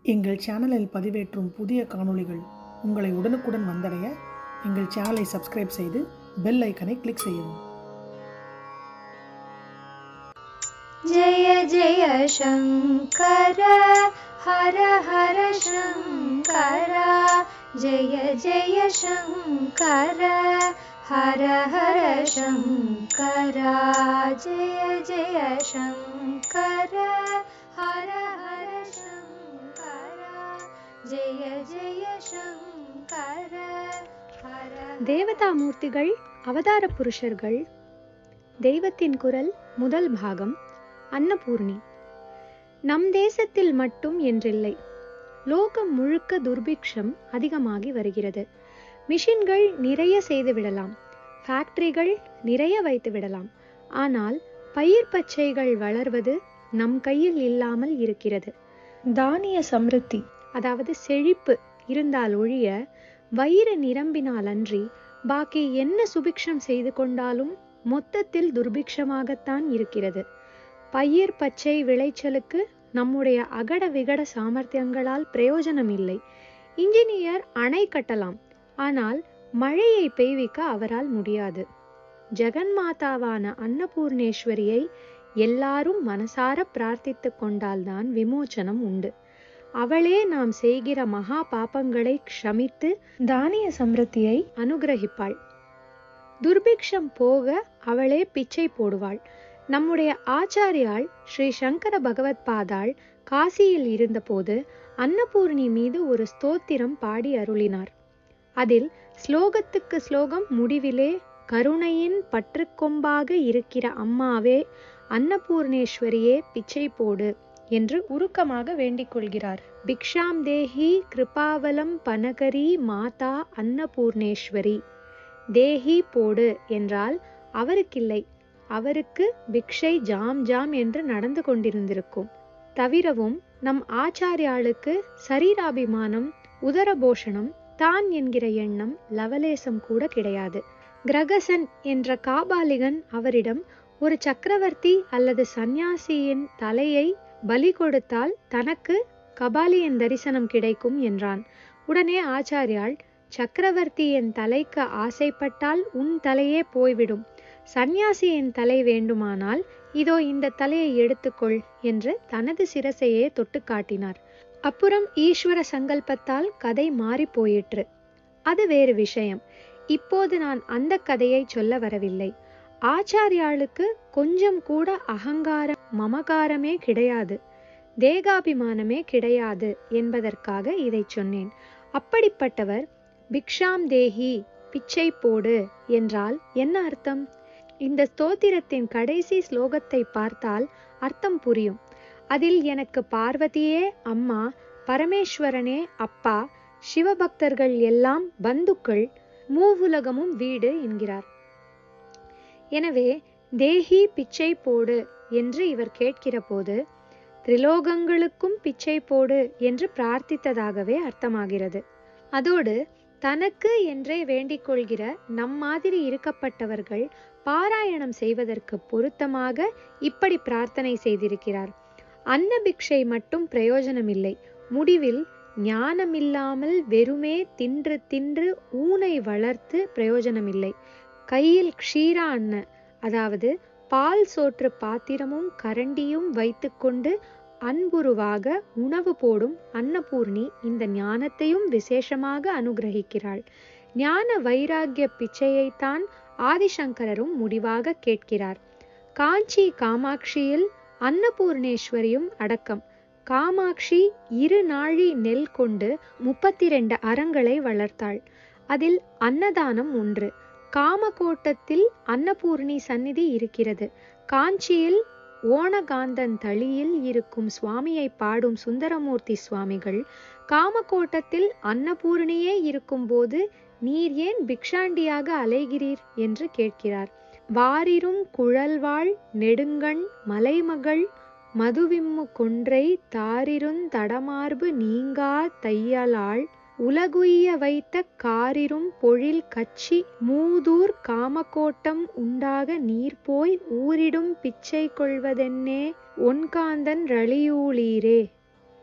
எங்கள் சேனலில் பதிவேற்றும் புதிய காணொளிகள் உங்களை உடனுக்குடன் வந்தடைய எங்கள் சேனலை சப்ஸ்கிரைப் செய்து பெல் ஐக்கனை கிளிக் செய்யவும் जय जय शङ्कर हर हर शङ्कर जय जय शङ्कर हर हर शङ्कर जय जय शङ्कर हर हर शङ्कर जय जय शङ्कर हर தேவதாமூர்த்திகள் அவதார புருஷர்கள் தெய்வத்தின் குரல் முதல் பாகம் அன்னபூர்ணி நம் தேசத்தில் மட்டும் என்றில்லை லோகம் முழுக்க துர்பிக்ஷம் அதிகமாகி வருகிறது மிஷின்கள் நிறைய செய்து விடலாம் ஃபேக்டரிகள் நிறைய வைத்து விடலாம் ஆனால் பயிர் பச்சைகள் வளர்வது நம் கையில் இல்லாமல் இருக்கிறது தானிய சம்ருத்தி அதாவது செழிப்பு இருந்தால் ஒழிய வயிறு நிரம்பினால் அன்றி பாக்கி என்ன சுபிக்ஷம் செய்து கொண்டாலும் மொத்தத்தில் துர்பிக்ஷமாகத்தான் இருக்கிறது பயிர் பச்சை விளைச்சலுக்கு நம்முடைய அகட விகட சாமர்த்தியங்களால் பிரயோஜனம் இல்லை இன்ஜினியர் அணை கட்டலாம் ஆனால் மழையை பெய்விக்க அவரால் முடியாது ஜெகன்மாதாவான அன்னபூர்ணேஸ்வரியை எல்லாரும் மனசார பிரார்த்தித்து கொண்டால்தான் விமோச்சனம் உண்டு அவளே நாம் செய்கிற மகா பாபங்களை க்ஷமித்து தானிய சம்ருத்தியை அனுகிரகிப்பாள் துர்பிக்ஷம் போக அவளே பிச்சை போடுவாள் நம்முடைய ஆச்சாரியாள் ஸ்ரீ சங்கர பகவத் பாதாள் காசியில் இருந்தபோது அன்னபூர்ணி மீது ஒரு ஸ்தோத்திரம் பாடி அருளினார் அதில் ஸ்லோகத்துக்கு ஸ்லோகம் முடிவிலே கருணையின் பற்றுக்கொம்பாக இருக்கிற அம்மாவே அன்னபூர்ணேஸ்வரியே பிச்சை போடு என்று உருக்கமாக வேண்டிக் கொள்கிறார் பிக்ஷாம் தேஹி கிருபாவலம் பனகரி மாதா அன்னபூர்ணேஸ்வரி தேஹி போடு என்றால் அவருக்கில்லை அவருக்கு பிக்ஷை ஜாம் ஜாம் என்று நடந்து கொண்டிருந்திருக்கும் தவிரவும் நம் ஆச்சாரியாளுக்கு சரீராபிமானம் உதரபோஷணம் தான் என்கிற எண்ணம் லவலேசம் கூட கிடையாது கிரகசன் என்ற காபாலிகன் அவரிடம் ஒரு சக்கரவர்த்தி அல்லது சந்நியாசியின் தலையை பலி கொடுத்தால் தனக்கு கபாலியன் தரிசனம் கிடைக்கும் என்றான் உடனே ஆச்சாரியாள் சக்கரவர்த்தியின் தலைக்கு ஆசைப்பட்டால் உன் தலையே போய்விடும் சந்நியாசியின் தலை வேண்டுமானால் இதோ இந்த தலையை எடுத்துக்கொள் என்று தனது சிரசையே தொட்டு காட்டினார் அப்புறம் ஈஸ்வர சங்கல்பத்தால் கதை மாறி போயிற்று அது வேறு விஷயம் இப்போது நான் அந்த கதையை சொல்ல வரவில்லை ஆச்சாரியாளுக்கு கொஞ்சம் கூட அகங்காரம் மமகாரமே கிடையாது தேகாபிமானமே கிடையாது என்பதற்காக இதை சொன்னேன் அப்படிப்பட்டவர் பிக்ஷாம் தேஹி பிச்சை போடு என்றால் என்ன அர்த்தம் இந்த ஸ்தோத்திரத்தின் கடைசி ஸ்லோகத்தை பார்த்தால் அர்த்தம் புரியும் அதில் எனக்கு பார்வதியே அம்மா பரமேஸ்வரனே அப்பா சிவபக்தர்கள் எல்லாம் பந்துக்கள் மூவுலகமும் வீடு என்கிறார் எனவே தேஹி பிச்சை போடு என்று இவர் கேட்கிற போது திரிலோகங்களுக்கும் பிச்சை போடு என்று பிரார்த்தித்ததாகவே அர்த்தமாகிறது அதோடு தனக்கு என்றே வேண்டிக் கொள்கிற நம் மாதிரி இருக்கப்பட்டவர்கள் பாராயணம் செய்வதற்கு பொருத்தமாக இப்படி பிரார்த்தனை செய்திருக்கிறார் அன்னபிக்ஷை மட்டும் பிரயோஜனமில்லை முடிவில் ஞானமில்லாமல் வெறுமே தின்று தின்று ஊனை வளர்த்து பிரயோஜனமில்லை கையில் க்ஷீரா அன்ன அதாவது பால் சோற்று பாத்திரமும் கரண்டியும் வைத்துக்கொண்டு அன்புருவாக உணவு போடும் அன்னபூர்ணி இந்த ஞானத்தையும் விசேஷமாக அனுகிரகிக்கிறாள் ஞான வைராகிய பிச்சையைத்தான் ஆதிசங்கரரும் முடிவாக கேட்கிறார் காஞ்சி காமாட்சியில் அன்னபூர்ணேஸ்வரியும் அடக்கம் காமாட்சி இரு நாழி நெல் கொண்டு முப்பத்தி ரெண்டு அறங்களை வளர்த்தாள் அதில் அன்னதானம் ஒன்று காமகோட்டத்தில் அன்னபூர்ணி சந்நிதி இருக்கிறது காஞ்சியில் ஓணகாந்தன் தளியில் இருக்கும் சுவாமியை பாடும் சுந்தரமூர்த்தி சுவாமிகள் காமகோட்டத்தில் அன்னபூர்ணியே இருக்கும்போது நீர் ஏன் பிக்ஷாண்டியாக அலைகிறீர் என்று கேட்கிறார் வாரிரும் குழல்வாள் நெடுங்கண் மலைமகள் மதுவிம்மு கொன்றை தாரிருந் தடமார்பு நீங்கா தையலாள் உலகுய்ய வைத்த காரிரும் பொழில் கச்சி மூதூர் காமகோட்டம் உண்டாக நீர் போய் ஊரிடும் பிச்சை கொள்வதென்னே ஒன்காந்தன் ரளியூளீரே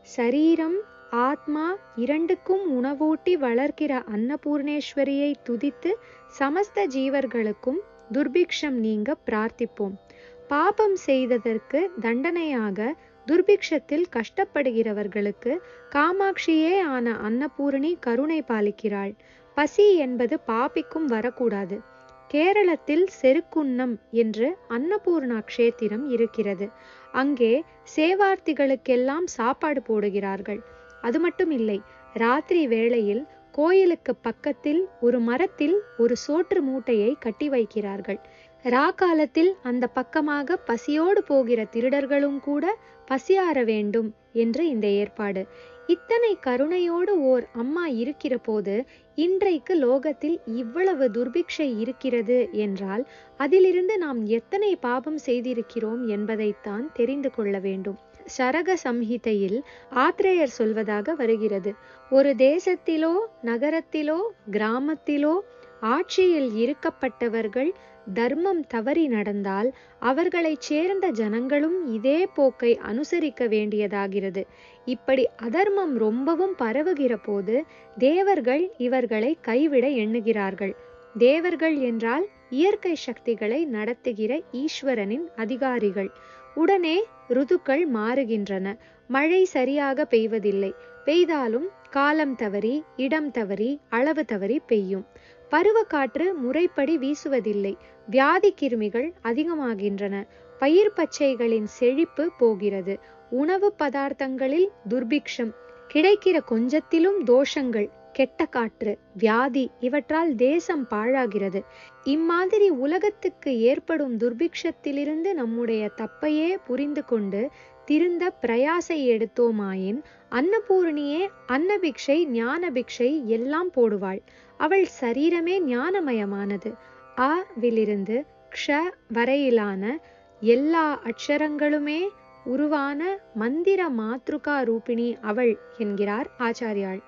சரீரம் ஆத்மா இரண்டுக்கும் உணவூட்டி வளர்க்கிற அன்னபூர்ணேஸ்வரியை துதித்து சமஸ்த ஜீவர்களுக்கும் துர்பிக்ஷம் நீங்க பிரார்த்திப்போம் பாபம் செய்ததற்கு தண்டனையாக துர்பிக்ஷத்தில் கஷ்டப்படுகிறவர்களுக்கு காமாட்சியே ஆன அன்னபூரணி கருணை பாலிக்கிறாள் பசி என்பது பாபிக்கும் வரக்கூடாது கேரளத்தில் செருக்குன்னம் என்று அன்னபூர்ணா க்ஷேத்திரம் இருக்கிறது அங்கே சேவார்த்திகளுக்கெல்லாம் சாப்பாடு போடுகிறார்கள் அது மட்டும் இல்லை ராத்திரி வேளையில் கோயிலுக்கு பக்கத்தில் ஒரு மரத்தில் ஒரு சோற்று மூட்டையை கட்டி வைக்கிறார்கள் ராக்காலத்தில் அந்த பக்கமாக பசியோடு போகிற திருடர்களும் கூட பசியாற வேண்டும் என்று இந்த ஏற்பாடு இத்தனை கருணையோடு ஓர் அம்மா இருக்கிற போது இன்றைக்கு லோகத்தில் இவ்வளவு துர்பிக்ஷை இருக்கிறது என்றால் அதிலிருந்து நாம் எத்தனை பாபம் செய்திருக்கிறோம் என்பதைத்தான் தெரிந்து கொள்ள வேண்டும் சரக சம்ஹிதையில் ஆத்ரேயர் சொல்வதாக வருகிறது ஒரு தேசத்திலோ நகரத்திலோ கிராமத்திலோ ஆட்சியில் இருக்கப்பட்டவர்கள் தர்மம் தவறி நடந்தால் அவர்களைச் சேர்ந்த ஜனங்களும் இதே போக்கை அனுசரிக்க வேண்டியதாகிறது இப்படி அதர்மம் ரொம்பவும் பரவுகிற போது தேவர்கள் இவர்களை கைவிட எண்ணுகிறார்கள் தேவர்கள் என்றால் இயற்கை சக்திகளை நடத்துகிற ஈஸ்வரனின் அதிகாரிகள் உடனே ருதுக்கள் மாறுகின்றன மழை சரியாக பெய்வதில்லை பெய்தாலும் காலம் தவறி இடம் தவறி அளவு தவறி பெய்யும் பருவக்காற்று முறைப்படி வீசுவதில்லை வியாதி கிருமிகள் அதிகமாகின்றன பயிர் பச்சைகளின் செழிப்பு போகிறது உணவு பதார்த்தங்களில் துர்பிக்ஷம் கிடைக்கிற கொஞ்சத்திலும் தோஷங்கள் கெட்ட காற்று வியாதி இவற்றால் தேசம் பாழாகிறது இம்மாதிரி உலகத்துக்கு ஏற்படும் துர்பிக்ஷத்திலிருந்து நம்முடைய தப்பையே புரிந்து கொண்டு திருந்த பிரயாசை எடுத்தோமாயின் அன்னபூரணியே அன்னபிக்ஷை ஞானபிக்ஷை எல்லாம் போடுவாள் அவள் சரீரமே ஞானமயமானது அ விலிருந்து க்ஷ வரையிலான எல்லா அக்ஷரங்களுமே உருவான மந்திர மாத்ருகா ரூபிணி அவள் என்கிறார் ஆச்சாரியாள்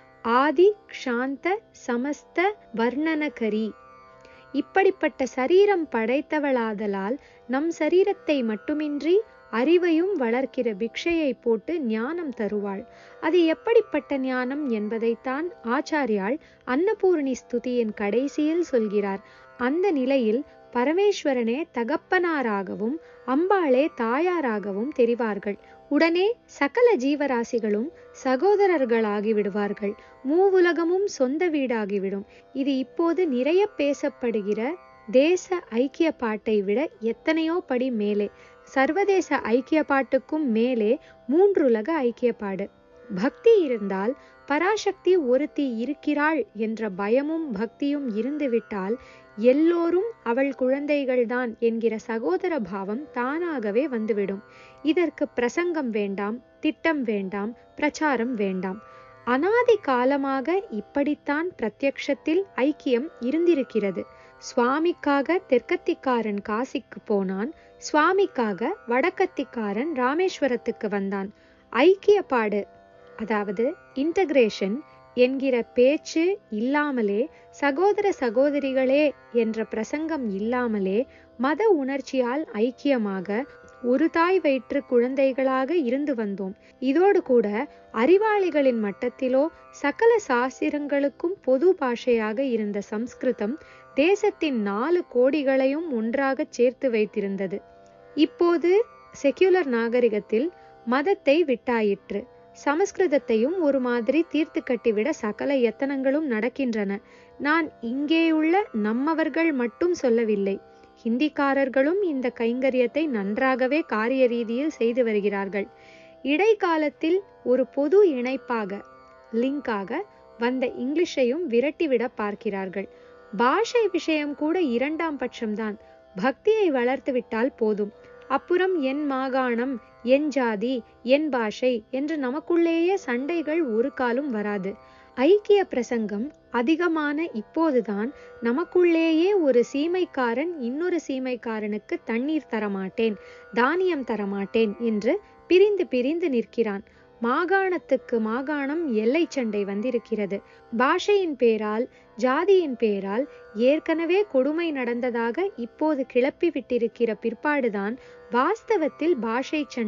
ஆதி க்ஷாந்த சமஸ்த வர்ணனகரி இப்படிப்பட்ட சரீரம் படைத்தவளாதலால் நம் சரீரத்தை மட்டுமின்றி அறிவையும் வளர்க்கிற பிக்ஷையை போட்டு ஞானம் தருவாள் அது எப்படிப்பட்ட ஞானம் என்பதைத்தான் ஆச்சாரியாள் அன்னபூர்ணி ஸ்துதியின் கடைசியில் சொல்கிறார் அந்த நிலையில் பரமேஸ்வரனே தகப்பனாராகவும் அம்பாளே தாயாராகவும் தெரிவார்கள் உடனே சகல ஜீவராசிகளும் சகோதரர்களாகி விடுவார்கள் மூவுலகமும் சொந்த வீடாகிவிடும் இது இப்போது நிறைய பேசப்படுகிற தேச ஐக்கிய பாட்டை விட எத்தனையோ படி மேலே சர்வதேச ஐக்கிய பாட்டுக்கும் மேலே மூன்றுலக ஐக்கியப்பாடு பக்தி இருந்தால் பராசக்தி ஒருத்தி இருக்கிறாள் என்ற பயமும் பக்தியும் இருந்துவிட்டால் எல்லோரும் அவள் குழந்தைகள்தான் என்கிற சகோதர பாவம் தானாகவே வந்துவிடும் இதற்கு பிரசங்கம் வேண்டாம் திட்டம் வேண்டாம் பிரச்சாரம் வேண்டாம் அனாதி காலமாக இப்படித்தான் பிரத்யக்ஷத்தில் ஐக்கியம் இருந்திருக்கிறது சுவாமிக்காக தெற்கத்திக்காரன் காசிக்கு போனான் சுவாமிக்காக வடக்கத்திக்காரன் ராமேஸ்வரத்துக்கு வந்தான் ஐக்கியப்பாடு அதாவது இன்டகிரேஷன் என்கிற பேச்சு இல்லாமலே சகோதர சகோதரிகளே என்ற பிரசங்கம் இல்லாமலே மத உணர்ச்சியால் ஐக்கியமாக ஒரு தாய் வயிற்று குழந்தைகளாக இருந்து வந்தோம் இதோடு கூட அறிவாளிகளின் மட்டத்திலோ சகல சாஸ்திரங்களுக்கும் பொது பாஷையாக இருந்த சம்ஸ்கிருதம் தேசத்தின் நாலு கோடிகளையும் ஒன்றாக சேர்த்து வைத்திருந்தது இப்போது செக்யுலர் நாகரிகத்தில் மதத்தை விட்டாயிற்று சமஸ்கிருதத்தையும் ஒரு மாதிரி தீர்த்து கட்டிவிட சகல எத்தனங்களும் நடக்கின்றன நான் இங்கேயுள்ள நம்மவர்கள் மட்டும் சொல்லவில்லை ஹிந்திக்காரர்களும் இந்த கைங்கரியத்தை நன்றாகவே காரிய ரீதியில் செய்து வருகிறார்கள் இடைக்காலத்தில் ஒரு பொது இணைப்பாக லிங்காக வந்த இங்கிலீஷையும் விரட்டிவிட பார்க்கிறார்கள் பாஷை விஷயம் கூட இரண்டாம் பட்சம்தான் பக்தியை வளர்த்து விட்டால் போதும் அப்புறம் என் மாகாணம் என் ஜாதி என் பாஷை என்று நமக்குள்ளேயே சண்டைகள் ஒரு காலும் வராது ஐக்கிய பிரசங்கம் அதிகமான இப்போதுதான் நமக்குள்ளேயே ஒரு சீமைக்காரன் இன்னொரு சீமைக்காரனுக்கு தண்ணீர் தரமாட்டேன் தானியம் தரமாட்டேன் என்று பிரிந்து பிரிந்து நிற்கிறான் மாகாணத்துக்கு மாகாணம் எல்லை சண்டை வந்திருக்கிறது பாஷையின் பேரால் ஜாதியின் பேரால் ஏற்கனவே கொடுமை நடந்ததாக இப்போது கிளப்பி விட்டிருக்கிற பிற்பாடுதான் வாஸ்தவத்தில் பாஷை சண்டை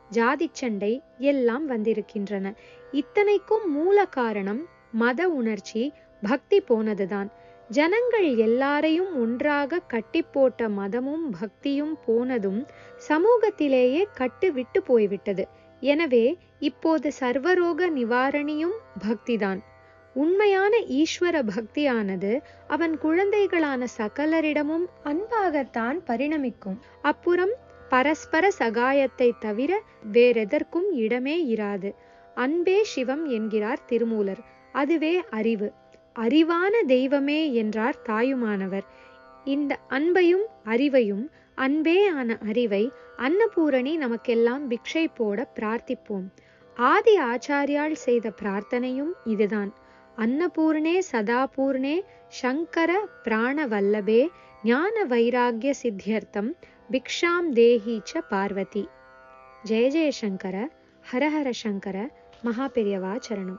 ஜாதி சண்டை எல்லாம் வந்திருக்கின்றன இத்தனைக்கும் மூல காரணம் மத உணர்ச்சி பக்தி போனதுதான் ஜனங்கள் எல்லாரையும் ஒன்றாக கட்டி போட்ட மதமும் பக்தியும் போனதும் சமூகத்திலேயே கட்டு விட்டு போய்விட்டது எனவே இப்போது சர்வரோக நிவாரணியும் பக்திதான் உண்மையான ஈஸ்வர பக்தியானது அவன் குழந்தைகளான சகலரிடமும் அன்பாகத்தான் பரிணமிக்கும் அப்புறம் பரஸ்பர சகாயத்தை தவிர வேறெதற்கும் இடமே இராது அன்பே சிவம் என்கிறார் திருமூலர் அதுவே அறிவு அறிவான தெய்வமே என்றார் தாயுமானவர் இந்த அன்பையும் அறிவையும் அன்பே ஆன அறிவை அன்னபூரணி நமக்கெல்லாம் பிக்ஷை போட பிரார்த்திப்போம் ஆதி ஆச்சாரியால் செய்த பிரார்த்தனையும் இதுதான் அன்னபூர்ணே சதாபூர்ணே சங்கர பிராணவல்லபே ஞான வைராகிய சித்தியர்த்தம் பிக்ஷாம் தேஹி ச பார்வதி ஜெய ஜெயசங்கர ஹரஹர சங்கர மகாபெரியவா சரணம்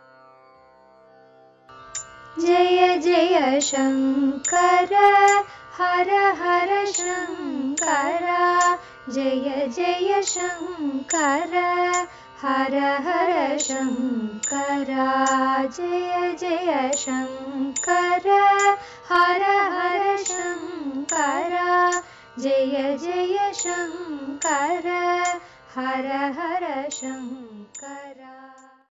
जय जय शङ्कर हर हर शङ्कर जय जय शङ्कर हर हर शङ्कर जय जय शङ्कर हर हर शङ्कर जय जय शङ्कर हर हर शङ्कर